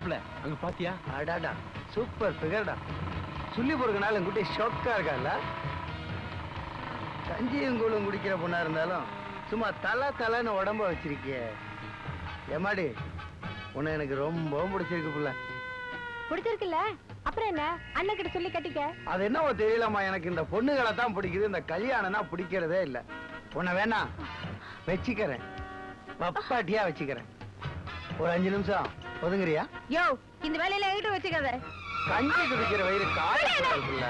மாப்பிள அங்க பாத்தியா அடாடா சூப்பர் ஃபிகர்டா சொல்லி பொறுக்கனால குட்டி ஷொக்கா இருக்கால கஞ்சியும் கூழும் குடிக்கிற பொண்ணா இருந்தாலும் சும்மா தலை தலைன்னு உடம்ப வச்சிருக்கிய ஏமாடி உன்னை எனக்கு ரொம்ப பிடிச்சிருக்கு புள்ள பிடிச்சிருக்குல்ல அப்புறம் என்ன அண்ணன் கிட்ட சொல்லி கட்டிக்க அது என்னவோ தெரியலம்மா எனக்கு இந்த பொண்ணுகளை தான் பிடிக்குது இந்த கல்யாணம்னா பிடிக்கிறதே இல்லை உன்னை வேணா வச்சுக்கிறேன் பப்பாட்டியா வச்சுக்கிறேன் ஒரு அஞ்சு நிமிஷம் ஒதுங்குறியா யோ இந்த வேலையில என்கிட்ட வச்சுக்காத கஞ்சி குடிக்கிற வயிறு காயப்படுறதுல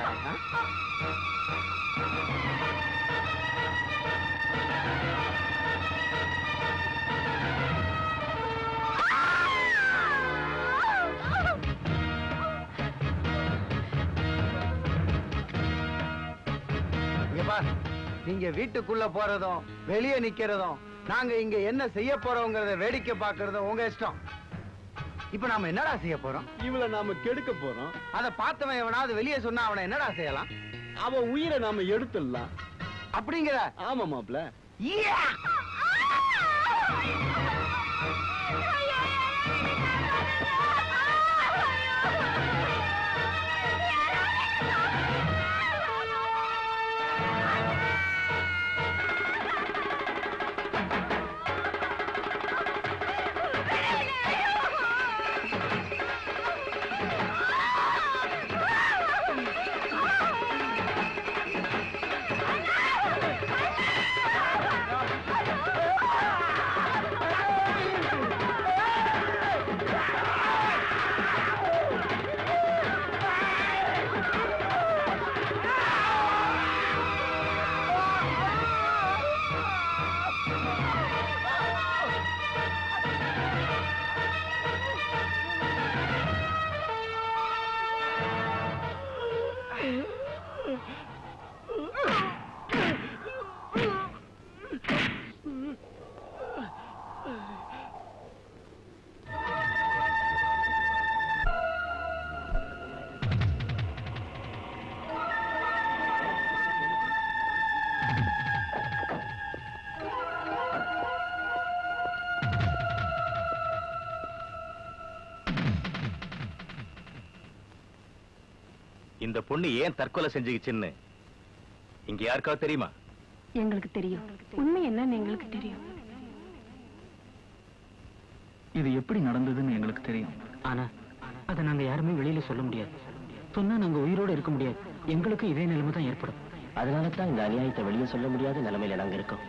நீங்க வீட்டுக்குள்ள போறதும் வெளியே நிக்கிறதும் நாங்க இங்க என்ன செய்ய போறோங்கிறத வேடிக்கை பார்க்கறதும் உங்க இஷ்டம் இப்ப நாம என்னடா செய்ய போறோம் இவள நாம கெடுக்க போறோம் அத பார்த்தவன் எவனாவது வெளியே சொன்னா அவனை என்னடா செய்யலாம் அவ உயிரை நாம எடுத்துடலாம் அப்படிங்கிற ஆமா மாப்பிள இந்த பொண்ணு ஏன் தற்கொலை செஞ்சுக்கிச்சுன்னு இங்க யாருக்காவது தெரியுமா எங்களுக்கு தெரியும் உண்மை என்னன்னு எங்களுக்கு தெரியும் இது எப்படி நடந்ததுன்னு எங்களுக்கு தெரியும் ஆனா அதை நாங்க யாருமே வெளியில சொல்ல முடியாது சொன்னா நாங்க உயிரோட இருக்க முடியாது எங்களுக்கு இதே நிலைமை தான் ஏற்படும் அதனால தான் இந்த அநியாயத்தை வெளியே சொல்ல முடியாத நிலைமையில நாங்க இருக்கோம்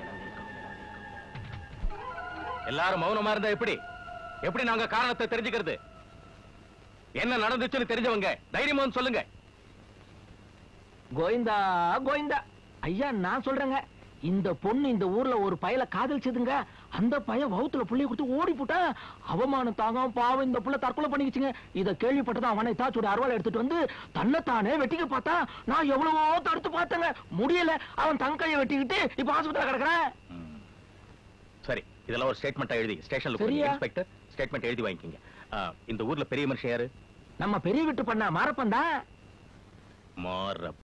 எல்லாரும் மௌனமா இருந்தா எப்படி எப்படி நாங்க காரணத்தை தெரிஞ்சுக்கிறது என்ன நடந்துச்சுன்னு தெரிஞ்சவங்க தைரியமா வந்து சொல்லுங்க கோவிந்தா கோவிந்தா ஐயா நான் சொல்றேங்க இந்த பொண்ணு இந்த ஊர்ல ஒரு பயல காதலிச்சதுங்க அந்த பைய வவுத்துல புள்ளைய கொடுத்து ஓடி போட்டான் அவமானம் தாங்காம பாவம் இந்த புள்ள தற்கொலை பண்ணிக்கிச்சுங்க இத கேள்விப்பட்டதான் அவனை தாச்சோட அருவாள் எடுத்துட்டு வந்து தன்னைத்தானே வெட்டிக்க பார்த்தா நான் எவ்வளவோ தடுத்து பார்த்தேங்க முடியல அவன் தங்கைய வெட்டிக்கிட்டு இப்ப ஆஸ்பத்திரியில கிடக்குறேன் ம். சரி இதெல்லாம் ஒரு ஸ்டேட்மெண்டா எழுதி ஸ்டேஷன்ல சரியா? இன்ஸ்பெக்டர் ஸ்டேட்மெண்ட் எழுதி வாங்கிக்கங்க ஆ, இந்த ஊர்ல பெரிய மனுஷன் யாரு நம்ம பெரிய வீட்டு பண்ண மாரப்பன் தான் மாற